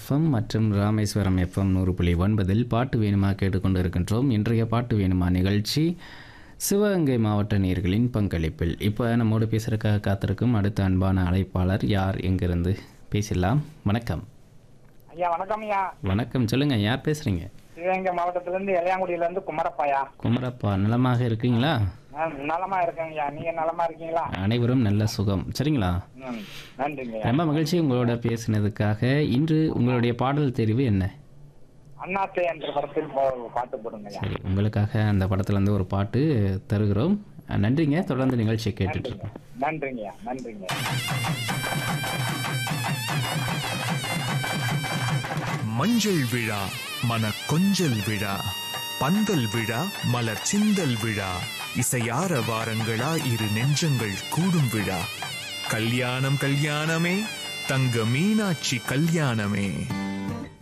FM மற்றும் Rameswaram FM நூறு புள்ளி ஒன்பதில் பாட்டு வேணுமா கேட்டுக்கொண்டு இருக்கின்றோம் இன்றைய பாட்டு வேணுமா நிகழ்ச்சி சிவகங்கை மாவட்ட நேர்களின் பங்களிப்பில் இப்போ நம்மோடு பேசுகிறக்காக காத்திருக்கும் அடுத்த அன்பான அழைப்பாளர் யார் எங்கிருந்து பேசலாம் வணக்கம் ஐயா வணக்கம் ஐயா வணக்கம் சொல்லுங்கள் யார் பேசுகிறீங்க சிவகங்கை மாவட்டத்துல இருந்து இளையாங்குடியில இருந்து குமரப்பாயா குமரப்பா நலமாக இருக்கீங்களா நான் நலமா இருக்கேங்க ஐயா நீங்க நலமா இருக்கீங்களா அனைவரும் நல்ல சுகம் சரிங்களா ம், நன்றிங்க ஐயா ரொம்ப மகிழ்ச்சி உங்களோட பேசினதுக்காக இன்று உங்களுடைய பாடல் தெரிவு என்ன அண்ணாத்தே என்ற படத்தில் போ- பாட்டு போடுங்க ஐயா சரி உங்களுக்காக அந்த படத்துலேருந்து ஒரு பாட்டு தருகிறோம் நன்றிங்க தொடர்ந்து நிகழ்ச்சியை கேட்டுட்டு இருக்கோம் நன்றிங்க ஐயா நன்றிங்க மஞ்சள் விழா மன கொஞ்சல் விழா பந்தல் விழா மலர் சிந்தல் விழா இசையார வாரங்களா இரு நெஞ்சங்கள் கூடும் விழா கல்யாணம் கல்யாணமே தங்க மீனாட்சி கல்யாணமே